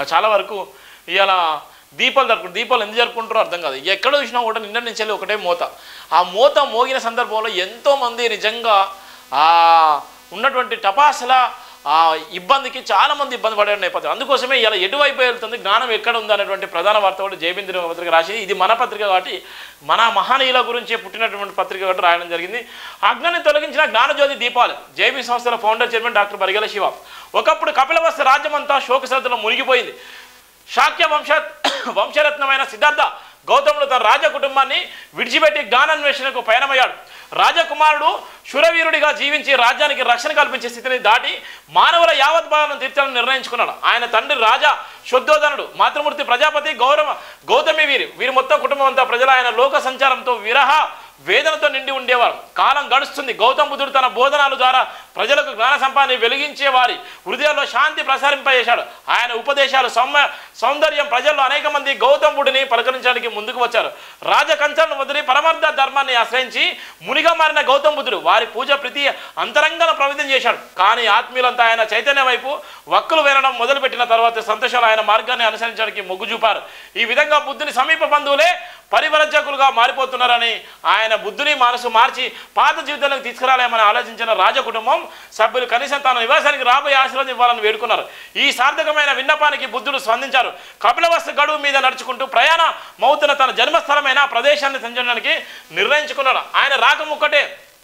చాలా వరకు ఇవాళ దీపాలు జరుపుకుంటారు దీపాలు ఎందుకు జరుపుకుంటారో అర్థం కాదు ఎక్కడ చూసినా కూడా నిన్న నుంచి వెళ్ళి ఒకటే మోత ఆ మోత మోగిన సందర్భంలో ఎంతోమంది నిజంగా ఆ ఉన్నటువంటి టపాసుల ఆ ఇబ్బందికి చాలా మంది ఇబ్బంది పడే నేపథ్యం అందుకోసమే ఇలా ఎటువైపు వెళ్తుంది జ్ఞానం ఎక్కడ ఉంది అనేటువంటి ప్రధాన వార్త కూడా జయబింద్ర పత్రిక రాసి ఇది మన పత్రిక కాబట్టి మన మహనీయుల గురించి పుట్టినటువంటి పత్రిక కాబట్టి రాయడం జరిగింది అజ్ఞాన్ని తొలగించిన జ్ఞానజ్యోతి దీపాలు జేబీ సంస్థల founder chairman doctor Barigala Shiva ఒకప్పుడు కపిలవస్త రాజ్యమంతా శోకశ్రద్ధలో మునిగిపోయింది శాక్య వంశ వంశరత్నమైన సిద్ధార్థ గౌతముడు తన రాజ కుటుంబాన్ని విడిచిపెట్టి జ్ఞానాన్వేషణకు పయనమయ్యాడు రాజకుమారుడు శురవీరుడిగా జీవించి రాజ్యానికి రక్షణ కల్పించే స్థితిని దాటి మానవుల యావత్ భావాలను తీర్చాలని నిర్ణయించుకున్నాడు ఆయన తండ్రి రాజా శుద్ధోధనుడు మాతృమూర్తి ప్రజాపతి గౌరవ గౌతమి వీరి వీరి మొత్తం కుటుంబం అంతా ప్రజలు ఆయన లోక సంచారంతో విరహ వేదనతో నిండి ఉండేవారు కాలం గడుస్తుంది గౌతమ బుద్ధుడు తన బోధనాల ద్వారా ప్రజలకు జ్ఞాన సంపాదన వెలిగించే వారి హృదయాల్లో శాంతి ప్రసారింపజేశాడు ఆయన ఉపదేశాలు సౌమ్య సౌందర్యం ప్రజల్లో అనేక మంది గౌతమ బుడిని పలకరించడానికి ముందుకు వచ్చారు రాజకంచాలను వదిలి పరమార్థ ధర్మాన్ని ఆశ్రయించి మునిగా మారిన గౌతమ బుద్ధుడు వారి పూజ ప్రతి అంతరంగన ప్రవిధం చేశాడు కానీ ఆత్మీయులంతా ఆయన చైతన్య వైపు వక్కులు వినడం మొదలుపెట్టిన తర్వాత సంతోషాలు ఆయన మార్గాన్ని అనుసరించడానికి మొగ్గు చూపారు ఈ విధంగా బుద్ధుని సమీప బంధువులే పరివరజకులుగా మారిపోతున్నారని ఆయన బుద్ధుని మనసు మార్చి పాత జీవితంలోకి తీసుకురాలేమని ఆలోచించిన రాజ కుటుంబం సభ్యులు కనీసం తన నివాసానికి రాబోయే ఆశీర్వాదం ఇవ్వాలని వేడుకున్నారు ఈ సార్థకమైన విన్నపానికి బుద్ధుడు స్పందించారు కపిలవస్తు గడువు మీద నడుచుకుంటూ ప్రయాణ మౌతున తన జన్మస్థలమైన ఆ ప్రదేశాన్ని సంచరించడానికి నిర్ణయించుకున్నాడు ఆయన రాకముక్కటే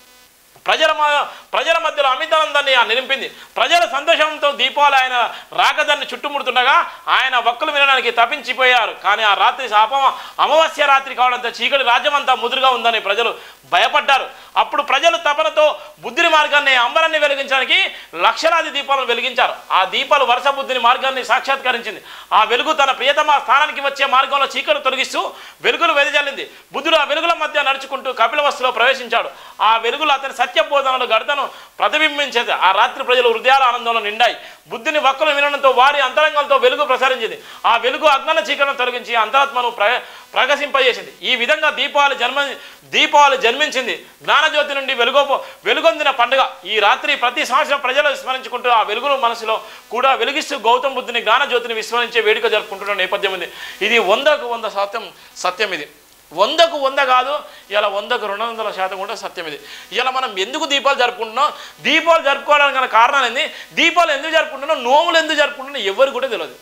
ప్రజల మ- ప్రజల మధ్యలో అమితానందాన్ని ఆ నింపింది ప్రజల సంతోషంతో దీపాలు ఆయన రాకదాన్ని చుట్టుముడుతుండగా ఆయన వక్కులు వినడానికి తప్పించిపోయారు కానీ ఆ రాత్రి శాపం అమావాస్య రాత్రి కావడంతో చీకటి రాజ్యమంతా ముదురుగా ఉందని ప్రజలు భయపడ్డారు అప్పుడు ప్రజలు తపనతో బుద్ధిని మార్గాన్ని అంబరాన్ని వెలిగించడానికి లక్షలాది దీపాలను వెలిగించారు ఆ దీపాలు వరుస బుద్ధిని మార్గాన్ని సాక్షాత్కరించింది ఆ వెలుగు తన ప్రియతమ స్థానానికి వచ్చే మార్గంలో చీకటి తొలగిస్తూ వెలుగులు వెదజల్లింది బుద్ధుడు ఆ వెలుగుల మధ్య నడుచుకుంటూ కపిలవస్తులో ప్రవేశించాడు ఆ వెలుగులు అతని సత్య బోధనలు గడతను ప్రతిబింబించేది ఆ రాత్రి ప్రజలు హృదయాల ఆనందంలో నిండాయి బుద్ధిని వక్కులు వినడంతో వారి అంతరంగంతో వెలుగు ప్రసరించింది ఆ వెలుగు అజ్ఞాన చీకటిని తొలగించి అంతరాత్మను ప్ర ప్రకాశింపజేసింది ఈ విధంగా దీపావళి జన్మ దీపావళి జన్మించింది జ్ఞానజ్యోతి నుండి వెలుగో వెలుగొందిన పండుగ ఈ రాత్రి ప్రతి సంవత్సరం ప్రజలు విస్మరించుకుంటూ ఆ వెలుగును మనసులో కూడా వెలిగిస్తూ గౌతమ బుద్ధుని జ్ఞానజ్యోతిని విస్మరించే వేడుక జరుపుకుంటున్న నేపథ్యం ఉంది ఇది వందకు వంద శాతం సత్యం ఇది వందకు వంద కాదు ఇలా వందకు రెండు వందల శాతం కూడా సత్యం ఇది ఇలా మనం ఎందుకు దీపాలు జరుపుకుంటున్నాం దీపాలు జరుపుకోవడానికి గల కారణాలు ఏంది దీపాలు ఎందుకు జరుపుకుంటున్నాం నోములు ఎందుకు జరుపుకుంటున్నాం ఎవరు కూడా తెలియదు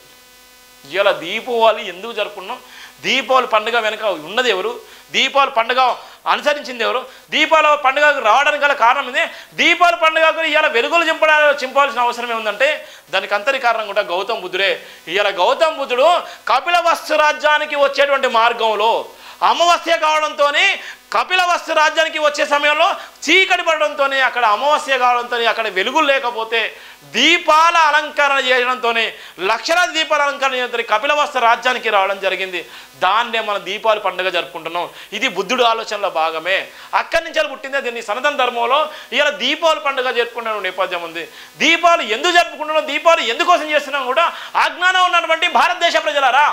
ఇలా దీపావళి ఎందుకు జరుపుకున్నాం దీపావళి పండుగ వెనుక ఉన్నది ఎవరు దీపావళి పండుగ అనుసరించింది ఎవరు దీపావళి పండుగకు రావడానికి గల కారణం ఇదే దీపావళి పండుగకు ఇవాళ వెలుగులు చింపడా చింపాల్సిన అవసరం ఏముందంటే దానికి అంతరి కారణం కూడా గౌతమ బుద్ధుడే ఇవాళ గౌతమ బుద్ధుడు కపిలవస్తు రాజ్యానికి వచ్చేటువంటి మార్గంలో అమావాస్య కావడంతో కపిలవస్తు రాజ్యానికి వచ్చే సమయంలో చీకటి పడడంతో అక్కడ అమావాస్య కావడంతో అక్కడ వెలుగులు లేకపోతే దీపాల అలంకరణ చేయడంతో లక్షలాది దీపాల అలంకరణ చేయడంతో కపిలవస్తు రాజ్యానికి రావడం జరిగింది దాన్నే మనం దీపావళి పండుగ జరుపుకుంటున్నాం ఇది బుద్ధుడు ఆలోచనలో భాగమే అక్కడి నుంచి పుట్టిందే దీన్ని సనాతన ధర్మంలో ఇలా దీపావళి పండుగ జరుపుకునే నేపథ్యం ఉంది దీపావళి ఎందుకు జరుపుకుంటున్నాం దీపావళి ఎందుకోసం చేస్తున్నాం కూడా అజ్ఞానం ఉన్నటువంటి భారతదేశ ప్రజలారా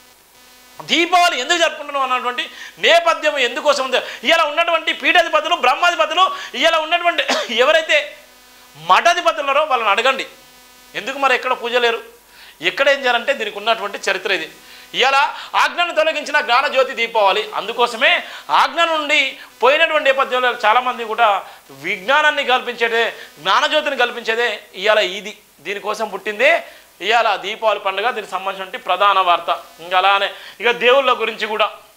దీపావళి ఎందుకు జరుపుకుంటున్నాం అన్నటువంటి నేపథ్యం ఎందుకోసం ఉంది ఇలా ఉన్నటువంటి పీఠాధిపతులు బ్రహ్మాధిపతులు ఇలా ఉన్నటువంటి ఎవరైతే మఠాధిపతులు ఉన్నారో వాళ్ళని అడగండి ఎందుకు మరి ఎక్కడ పూజ లేరు ఎక్కడ ఏం చేయాలంటే దీనికి ఉన్నటువంటి చరిత్ర ఇది ఇలా ఆజ్ఞను తొలగించిన జ్ఞానజ్యోతి దీపావళి అందుకోసమే ఆజ్ఞ నుండి పోయినటువంటి నేపథ్యంలో చాలామంది కూడా విజ్ఞానాన్ని కల్పించేదే జ్ఞానజ్యోతిని కల్పించేదే ఇవాళ ఇది దీనికోసం పుట్టిందే ఇవాళ దీపావళి పండుగ దీనికి సంబంధించిన ప్రధాన వార్త ఇంకా అలానే ఇక దేవుళ్ళ గురించి కూడా